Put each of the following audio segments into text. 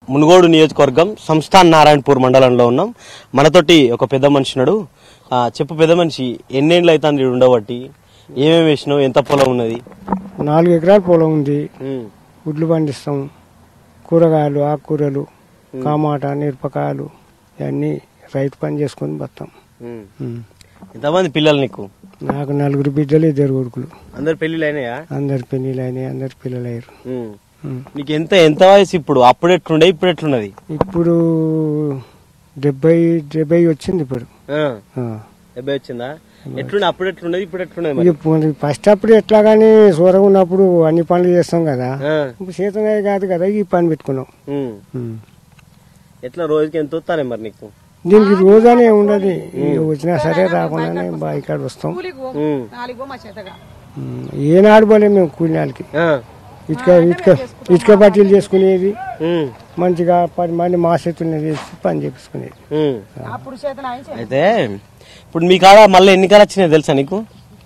మునుగోడు నియోజకవర్గం సంస్థాన్ నారాయణపూర్ మండలంలో ఉన్నాం మనతోటి ఒక పెద్ద మనిషి ఉన్నాడు ఆ, చెప్పు పెద్ద మనిషి ఎన్నేళ్ళు అవుతుంది ఈడ ఉండబట్టి ఏమేమి వేసినావు ఎంత పొలం ఉన్నది నాలుగు ఎకరాల పొలం ఉంది ఉమ్, గుడ్లు పండిస్తాం కూరగాయలు ఆకుకూరలు టమాటా మిరపకాయలు ఇవన్నీ రైతు పని చేసుకొని బతాం ఉమ్. ఎంతమంది పిల్లలు నీకు నాకు నలుగురు బిడ్డలు ఇద్దరు కొడుకులు అందరు పెళ్లిళ్ళు అయినాయా అందరి పెళ్ళిళ్ళు అయినాయి అందరి పిల్లలు అయ్యారు ఉమ్. ఉమ్. నీకు ఎంత ఎంత వయసు ఇప్పుడు అప్పుడు ఎట్లుండే ఇప్పుడు ఎట్లున్నది ఇప్పుడు డెబ్బై డెబ్బై వచ్చింది ఇప్పుడు ఆ, ఆ. డెబ్బై వచ్చిందా ఎట్లుండే అప్పుడు ఎట్లున్నది ఇప్పుడు ఎట్లున్నది మరి ఇప్పుడు ఫస్ట్ అప్పుడు ఎట్లా కానీ సూరగా ఉన్నప్పుడు అన్ని పనులు చేస్తాం కదా ఆ, ఇప్పుడు చేతనే కాదు కదా ఈ పని పెట్టుకున్నాం ఉమ్. ఉమ్. ఎట్లా రోజుకి ఎంత వస్తానే మరి నీకు దీనికి రోజనే ఉండదు ఇక వచ్చినా సరే రాకుండానే బా ఇక్కడ వస్తాం ఉమ్. ఉమ్. ఏనాడు పోలే మేము కూలినాళ్ళకి ఆ, ఇటుక ఇటుక ఇటుక బట్టీలు చేసుకునేది ఉమ్, మంచిగా పది మంది మా చేతుల్లో చేసి పని చేపించుకునేది ఉమ్. అయితే ఇప్పుడు మీ కాడ మళ్ళీ ఎన్నికలు వచ్చినాయి తెలుసా నీకు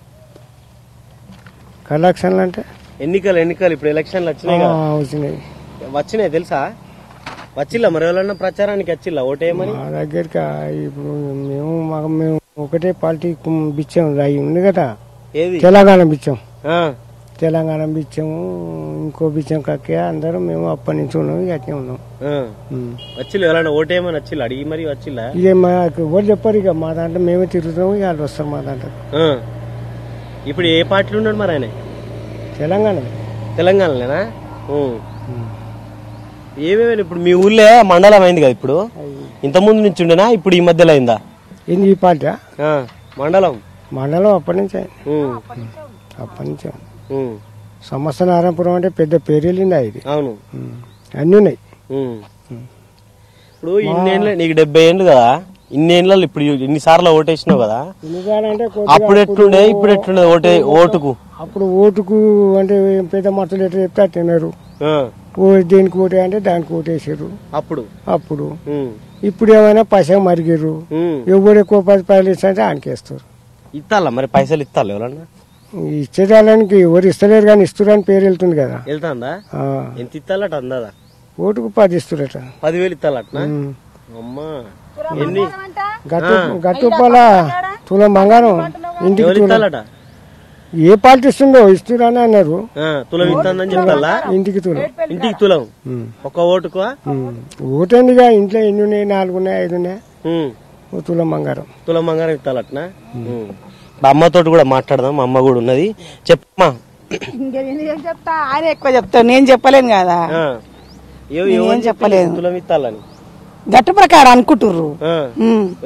కలెక్షన్లు అంటే ఎన్నికలు ఎన్నికలు ఇప్పుడు ఎలక్షన్లు వచ్చినాయి కదా ఆ, వచ్చినాయి వచ్చినాయి తెలుసా వచ్చిల్లా మరి ఎవరన్నా ప్రచారానికి వచ్చిల్లా ఓటేయమని మా దగ్గరికి ఆ ఇప్పుడు మేము మాకు మేము ఒకటే పార్టీ కుం- బిచ్చాం అవి ఉంది కదా ఏది తెలంగాణ బిచ్చాం ఆ, తెలంగాణ బిచ్చాము ఇంకో బిచ్చం కక్కే అందరం మేము అప్పటి నుంచి ఉన్నాం ఇక అట్నే ఉన్నాం ఆ. ఉమ్. వచ్చిల్లు ఎవరన్నా ఓటేయమని వచ్చిల్లా అడిగి మరి వచ్చిల్లా ఇక మాకు ఎవరు చెప్పారు ఇక మా దాంట్లో మేమే తిరుగుతాం ఇక వాళ్ళు వస్తారు మా దాంట్లో ఆ. ఇప్పుడు ఏ పార్టీలో ఉన్నాడు మరి ఆయన తెలంగాణ తెలంగాణలోనా ఉమ్. ఏమేమి ఇప్పుడు మీ ఊళ్ళో మండలం అయింది కదా ఇప్పుడు ఇంత ముందు నుంచి ఉండేనా ఇప్పుడు ఈ మధ్యలో అయిందా ఏంది ఈ పార్టీ ఆ, మండలం మండలం అప్పటి నుంచి అయింది. ఉమ్, అప్పటి నుంచి ఉంది. ఉమ్, సమస్త నారాయణపురం అంటే పెద్ద పేరు వెళ్ళింది ఇది అవును ఉమ్. అన్నీ ఉన్నాయి ఉమ్. ఇప్పుడు ఇన్నేళ్ళు నీకు డెబ్బై ఏళ్ళు కదా ఇన్నేళ్ళు ఇప్పుడు ఇన్ని సార్లు ఓటేసినావు కదా ఎందుకంటే అప్పుడు ఎట్లుండే ఇప్పుడు ఎట్లుండే ఓటే ఓటుకు అప్పుడు ఓటుకు అంటే పెద్ద మనుషులు ఎట్లా చెప్తే అట్లా తిన్నారు ఆ, ఓ దేనికి ఓటే అంటే దానికి ఓటేసారు అప్పుడు అప్పుడు ఉమ్, ఇప్పుడు ఏమైనా పైసా మరిగారు ఉమ్. ఎవరు ఎక్కువ పది పైసలు ఇస్తే ఆనికేస్తారు ఇత్తాలా మరి పైసలు ఇత్తాలి ఎవరన్నా ఇచ్చేదానికి ఎవరు ఇస్తలేరు కానీ ఇస్తురని పేరు వెళ్తుంది కదా వెళ్తాందా ఆ, ఎంత ఇత్తాలట అందాదా ఓటుకు పది ఇస్తురట పదివేలు ఇత్తాలటనా ఉమ్. అమ్మా ఎన్ని గట్టు గట్టుపాల తులం బంగారం ఇంటికి ఎవరు తులం ఇత్తాలట ఏ పార్టీ ఇస్తుందో ఇస్తురని అన్నారు ఆ, తులం ఇస్తానని చెప్తాలా ఇంటికి తులం ఇంటికి తులం ఉమ్. ఒక ఓటుకు ఉమ్. ఓటేందిగా ఇంట్లో ఎన్ని ఉన్నాయి నాలుగు ఉన్నాయి ఐదు ఉన్నాయి ఉమ్, ఓ తులం బంగారం తులం బంగారం ఇత్తాలటనా ఉమ్. ఇప్పుడు అమ్మతోటి కూడా మాట్లాడదాం మా అమ్మ కూడా ఉన్నది చెప్పమ్మా ఇంకేం చెప్తా ఆయన ఎక్కువ చెప్తాడు నేను చెప్పలేను కదా ఆ. ఎవ- నేనేం ఎవరు చెప్పలేదు. తులం ఇత్తాలని గట్టు ప్రకారం అనుకుంటుర్రు ఆ. ఉమ్.